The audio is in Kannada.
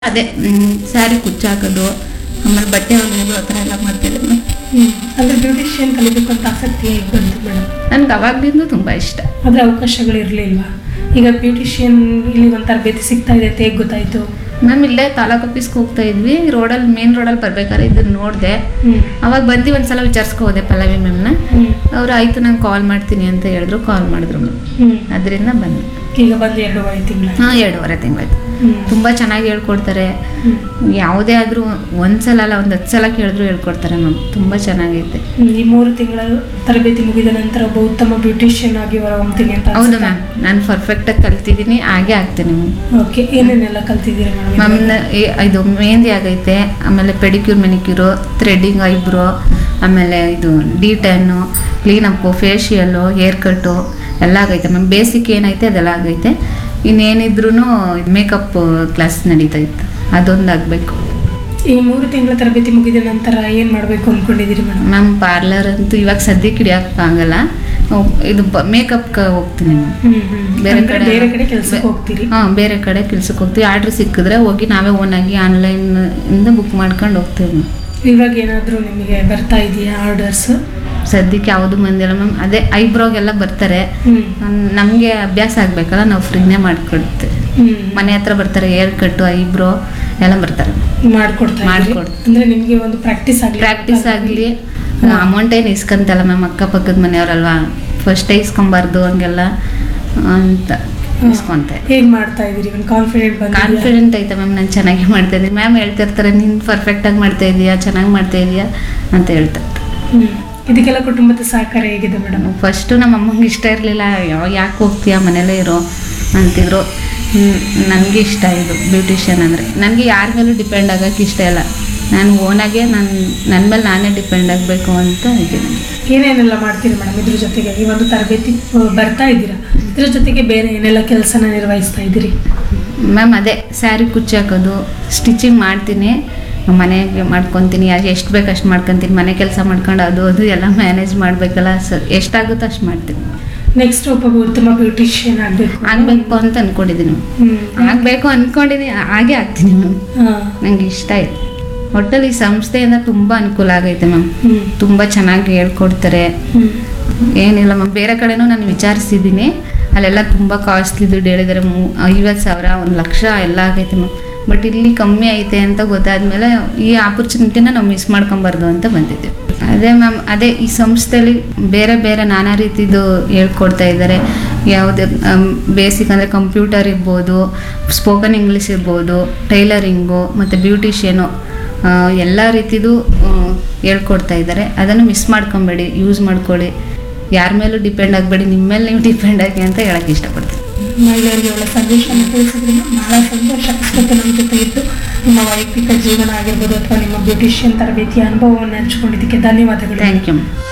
ಅದೇ ಸ್ಯಾರಿ ಕುಚ್ಚಾಕೋದು ಆಮೇಲೆ ಬಟ್ಟೆ ಹೊಲಿಯೋದು ಆ ಥರ ಎಲ್ಲ ಮಾಡ್ತಿದ್ದೆ ಹ್ಮ್. ಅಂದ್ರೆ ಬ್ಯೂಟಿಷಿಯನ್ ಕಲಿಬೇಕು ಅಂತ ಆಸಕ್ತಿ ಹೇಗೆ ಬಂತು ಮೇಡಮ್ ನನ್ಗೆ ಅವಾಗ್ಲಿಂದ ತುಂಬ ಇಷ್ಟ ಆದ್ರೆ ಅವಕಾಶಗಳು ಇರಲಿಲ್ವಾ ಈಗ ಬ್ಯೂಟಿಷಿಯನ್ ಇಲ್ಲಿ ಒಂದು ತರಬೇತಿ ಸಿಗ್ತಾ ಇದೆ ಅಂತ ಹೇಗೆ ಗೊತ್ತಾಯ್ತು ಮ್ಯಾಮ್ ಇಲ್ಲೇ ತಾಲೂಕು ಆಫೀಸ್ಗೆ ಹೋಗ್ತಾ ಇದ್ವಿ ರೋಡಲ್ಲಿ ಮೇನ್ ರೋಡಲ್ಲಿ ಬರ್ಬೇಕಾದ್ರೆ ಇದನ್ನ ನೋಡಿದೆ ಹ್ಮ್ ಅವಾಗ ಬಂದು ಒಂದ್ಸಲ ವಿಚಾರಿಸ್ಕೊ ಹೋದೆ ಪಲ್ಲವಿ ಮ್ಯಾಮ್ನ ಹ್ಮ್ ಅವ್ರು ಆಯ್ತು ನಾನು ಕಾಲ್ ಮಾಡ್ತೀನಿ ಅಂತ ಹೇಳಿದ್ರು ಕಾಲ್ ಮಾಡಿದ್ರು ಮ್ಯಾಮ್ ಹ್ಮ್ ಅದರಿಂದ ಬಂದೆ ಈಗ ಬಂದು ಎರಡೂವರೆ ತಿಂಗಳ ಹಾಂ ಎರಡೂವರೆ ತಿಂಗಳಾಯ್ತು ಹ್ಮ್ ತುಂಬ ಚೆನ್ನಾಗಿ ಹೇಳ್ಕೊಡ್ತಾರೆ ಹ್ಮ್. ಯಾವುದೇ ಆದರೂ ಒಂದ್ಸಲ ಅಲ್ಲ ಒಂದು ಹತ್ತು ಸಲ ಕೇಳಿದ್ರು ಹೇಳ್ಕೊಡ್ತಾರೆ ಮ್ಯಾಮ್ ತುಂಬ ಚೆನ್ನಾಗೈತೆ ಹ್ಮ್. ಈ ಮೂರು ತಿಂಗಳ ತರಬೇತಿ ಮುಗಿದ ನಂತರ ಒಬ್ಬ ಉತ್ತಮ ಬ್ಯೂಟಿಷಿಯನ್ ಆಗಿ ಹೊರಹೊಮ್ತೀನಿ ಅಂತ ಹೌದು ಮ್ಯಾಮ್ ನಾನು ಪರ್ಫೆಕ್ಟಾಗಿ ಕಲ್ತಿದ್ದೀನಿ ಹಾಗೆ ಆಗ್ತೀನಿ ಮ್ಯಾಮ್ ಓಕೆ ಏನೇನೆಲ್ಲ ಕಲ್ತಿದ್ದೀರಾ ಮ್ಯಾಮ್ ಮೇಡಮ್ ಇದು ಮೆಹಂದಿ ಆಗೈತೆ ಆಮೇಲೆ ಪೆಡಿಕ್ಯೂರ್ ಮೆನಿಕ್ಯೂರು ಥ್ರೆಡ್ಡಿಂಗ್ ಐಬ್ರೋ ಆಮೇಲೆ ಇದು detan cleanup facial haircut ಎಲ್ಲ ಆಗೈತೆ ಮ್ಯಾಮ್ ಬೇಸಿಕ್ ಏನೈತೆ ಅದೆಲ್ಲ ಆಗೈತೆ ಇನ್ನೇನಿದ್ರೂ ಮೇಕಪ್ ಕ್ಲಾಸ್ ನಡೀತಾ ಇತ್ತು ಅದೊಂದು ಆಗಬೇಕು ಈ ಮೂರು ತಿಂಗಳ ತರಬೇತಿ ಮುಗಿದ ನಂತರ ಏನ್ ಮಾಡ್ಬೇಕು ಅನ್ಕೊಂಡಿದ್ದೀರಿ ಮೇಡಮ್ ಮ್ಯಾಮ್ ಪಾರ್ಲರ್ ಅಂತೂ ಇವಾಗ ಸದ್ಯಕ್ಕೆ ಹಿಡಿಯೋಕ್ಕಾಗಲ್ಲ ಇದು ಮೇಕಪ್ಗೆ ಹೋಗ್ತೀನಿ ಮ್ಯಾಮ್ ಹ್ಮ್ ಹ್ಮ್ ಬೇರೆ ಅಂದ್ರೆ ಕಡೆ ಬೇರೆ ಕಡೆ ಕೆಲ್ಸಕ್ಕೆ ಹೋಗ್ತೀರಿ ಹಾಂ ಬೇರೆ ಕಡೆ ಕೆಲ್ಸಕ್ಕೆ ಹೋಗ್ತೀವಿ ಆರ್ಡ್ರ್ ಸಿಕ್ಕಿದ್ರೆ ಹೋಗಿ ನಾವೇ ಓನಾಗಿ ಆನ್ಲೈನ್ ಇಂದ ಬುಕ್ ಮಾಡ್ಕೊಂಡು ಹೋಗ್ತೀವಿ ಮ್ಯಾಮ್ ಇವಾಗ ಏನಾದರೂ ನಿಮಗೆ ಬರ್ತಾ ಇದೆಯಾ ಆರ್ಡರ್ಸ್ ಸದ್ಯಕ್ಕೆ ಯಾವುದು ಬಂದಿಲ್ಲ ಮ್ಯಾಮ್ ಅದೇ ಐಬ್ರೋಗೆಲ್ಲ ಬರ್ತಾರೆ ಹ್ಮ್ ನಮಗೆ ಅಭ್ಯಾಸ ಆಗಬೇಕಲ್ಲ ನಾವು ಫ್ರೀನೇ ಮಾಡ್ಕೊಡ್ತೀವಿ ಹ್ಮ್ ಮನೆ ಹತ್ರ ಬರ್ತಾರೆ ಹೇರ್ ಕಟ್ಟು ಐಬ್ರೋ ಎಲ್ಲ ಬರ್ತಾರೆ ಮಾಡ್ಕೊಡ್ತಾ ಇದ್ದೀರಿ? ಮಾಡ್ಕೊಡ್ತೀನಿ. ಅಂದ್ರೆ ನಿಮ್ಗೆ ಒಂದು ಪ್ರಾಕ್ಟೀಸ್ ಆಗಲಿ ಪ್ರಾಕ್ಟೀಸ್ ಆಗಲಿ ಅಮೌಂಟ್ ಏನು ಇಸ್ಕೊಂತಲ್ಲ ಮ್ಯಾಮ್ ಅಕ್ಕಪಕ್ಕದ ಮನೆಯವರಲ್ವಾ ಫಸ್ಟೇ ಇಸ್ಕೊಬಾರ್ದು ಹಂಗೆಲ್ಲ ಅಂತ ಇಸ್ಕೊಂತೆ ಹೇಗ್ ಮಾಡ್ತಾ ಇದೀರಿ ಒಂದು ಕಾನ್ಫಿಡೆಂಟ್ ಬಂದಿದ್ಯಾ ಕಾನ್ಫಿಡೆಂಟ್ ಐತೆ ಮ್ಯಾಮ್ ನಾನು ಚೆನ್ನಾಗಿ ಮಾಡ್ತಾ ಇದ್ದೀನಿ ಮ್ಯಾಮ್ ಹೇಳ್ತಿರ್ತಾರೆ ನೀನು ಪರ್ಫೆಕ್ಟಾಗಿ ಮಾಡ್ತಾ ಇದೀಯಾ ಚೆನ್ನಾಗಿ ಮಾಡ್ತಾ ಇದೀಯಾ ಅಂತ ಹೇಳ್ತಾರೆ ಹ್ಮ್ ಇದಕ್ಕೆಲ್ಲ ಕುಟುಂಬದ ಸಹಕಾರ ಹೇಗಿದೆ ಮೇಡಮ್ ಫಸ್ಟು ನಮ್ಮ ಅಮ್ಮಂಗೆ ಇಷ್ಟ ಇರಲಿಲ್ಲ ಯಾಕೆ ಹೋಗ್ತೀಯಾ ಮನೇಲೇ ಇರೋ ಅಂತಿದ್ರು ನನಗೆ ಇಷ್ಟ ಇದು ಬ್ಯೂಟಿಷಿಯನ್ ಅಂದರೆ ನನಗೆ ಯಾರ ಮೇಲೂ ಡಿಪೆಂಡ್ ಆಗೋಕ್ಕೆ ಇಷ್ಟ ಇಲ್ಲ ನಾನು ಓನಾಗೆ ನಾನು ನನ್ನ ಮೇಲೆ ನಾನೇ ಡಿಪೆಂಡ್ ಆಗಬೇಕು ಅಂತ ಇದ್ದೀನಿ ಏನೇನೆಲ್ಲ ಮಾಡ್ತೀರಿ ಮೇಡಮ್ ಇದ್ರ ಜೊತೆಗೆ ಈ ಒಂದು ತರಬೇತಿ ಆ, ಬರ್ತಾ ಇದ್ದೀರಾ ಇದ್ರ ಜೊತೆಗೆ ಬೇರೆ ಏನೆಲ್ಲ ಕೆಲಸನ ನಿರ್ವಹಿಸ್ತಾ ಇದ್ದೀರಿ ಮ್ಯಾಮ್ ಅದೇ ಸ್ಯಾರಿ ಕುಚ್ಚಿ ಹಾಕೋದು ಸ್ಟಿಚಿಂಗ್ ಮಾಡ್ತೀನಿ ಮನೆಗೆ ಮಾಡ್ಕೊತೀನಿ ಎಷ್ಟು ಬೇಕು ಅಷ್ಟು ಮಾಡ್ಕೊತೀನಿ ಮನೆ ಕೆಲಸ ಮಾಡ್ಕೊಂಡು ಅದು ಅದು ಎಲ್ಲ ಮ್ಯಾನೇಜ್ ಮಾಡಬೇಕಲ್ಲ ಸ ಎಷ್ಟಾಗುತ್ತೋ ಅಷ್ಟು ಮಾಡ್ತೀನಿ ನೆಕ್ಸ್ಟ್ ಒಬ್ಬ ಉತ್ತಮ ಬ್ಯೂಟಿಷಿಯನ್ ಆಗಬೇಕು ಆಗಬೇಕು ಅಂತ ಅಂದ್ಕೊಂಡಿದ್ದೀನಿ ಹ್ಮ್ ಆಗಬೇಕು ಅಂದ್ಕೊಂಡಿದ್ದೀನಿ ಹಾಗೆ ಆಗ್ತೀನಿ ಮ್ಯಾಮ್ ಹಾ. ನಂಗೆ ಇಷ್ಟ ಆಯ್ತು ಒಟ್ಟಲ್ಲಿ ಈ ಸಂಸ್ಥೆಯಿಂದ ತುಂಬ ಅನುಕೂಲ ಆಗೈತೆ ಮ್ಯಾಮ್ ಹ್ಮ್ ತುಂಬ ಚೆನ್ನಾಗಿ ಹೇಳ್ಕೊಡ್ತಾರೆ ಹ್ಮ್ ಏನಿಲ್ಲ ಮ್ಯಾಮ್ ಬೇರೆ ಕಡೆನೂ ನಾನು ವಿಚಾರಿಸಿದ್ದೀನಿ ಅಲ್ಲೆಲ್ಲ ತುಂಬ ಕಾಸ್ಟ್ಲಿ ದುಡ್ಡು ಹೇಳಿದ್ದಾರೆ ಮೂ ಐವತ್ತು ಸಾವಿರ ಒಂದು ಲಕ್ಷ ಎಲ್ಲ ಆಗೈತೆ ಮ್ಯಾಮ್ ಬಟ್ ಇಲ್ಲಿ ಕಮ್ಮಿ ಐತೆ ಅಂತ ಗೊತ್ತಾದ್ಮೇಲೆ ಈ ಆಪರ್ಚುನಿಟಿನ ನಾವು ಮಿಸ್ ಮಾಡ್ಕೊಬಾರ್ದು ಅಂತ ಬಂದಿದ್ದೀವಿ ಅದೇ ಮ್ಯಾಮ್ ಅದೇ ಈ ಸಂಸ್ಥೆಯಲ್ಲಿ ಬೇರೆ ಬೇರೆ ನಾನಾ ರೀತಿದು ಹೇಳ್ಕೊಡ್ತಾ ಇದ್ದಾರೆ ಯಾವುದೇ ಬೇಸಿಕ್ ಅಂದರೆ ಕಂಪ್ಯೂಟರ್ ಇರ್ಬೋದು ಸ್ಪೋಕನ್ ಇಂಗ್ಲೀಷ್ ಇರ್ಬೋದು ಟೈಲರಿಂಗು ಮತ್ತು ಬ್ಯೂಟಿಷಿಯನು ಎಲ್ಲ ರೀತಿದು ಆ, ಹೇಳ್ಕೊಡ್ತಾ ಇದ್ದಾರೆ ಅದನ್ನು ಮಿಸ್ ಮಾಡ್ಕೊಬೇಡಿ ಯೂಸ್ ಮಾಡ್ಕೊಳ್ಳಿ ಯಾರ ಮೇಲೂ ಡಿಪೆಂಡ್ ಆಗಬೇಡಿ ನಿಮ್ಮ ಮೇಲೆ ನೀವು ಡಿಪೆಂಡ್ ಆಗಿ ಅಂತ ಹೇಳಕ್ಕೆ ಇಷ್ಟಪಡ್ತೀನಿ ಮಹಿಳೆಯರಿಗೆ ಒಳ್ಳೆ ಸಂದೇಶವನ್ನು ತಿಳಿಸಿದ್ರಿಂದ ಬಹಳ ಸಂತೋಷ ಪುಸ್ತಕ ನಮ್ಮ ಜೊತೆ ಇದ್ದು ನಿಮ್ಮ ವೈಯಕ್ತಿಕ ಜೀವನ ಆಗಿರ್ಬೋದು ಅಥವಾ ನಿಮ್ಮ ಬ್ಯೂಟಿಷಿಯನ್ ತರಬೇತಿಯ ಅನುಭವವನ್ನು ಹಂಚಿಕೊಂಡಿದ್ದಕ್ಕೆ ಧನ್ಯವಾದಗಳು ಥ್ಯಾಂಕ್ ಯು ಮ್ಯಾಮ್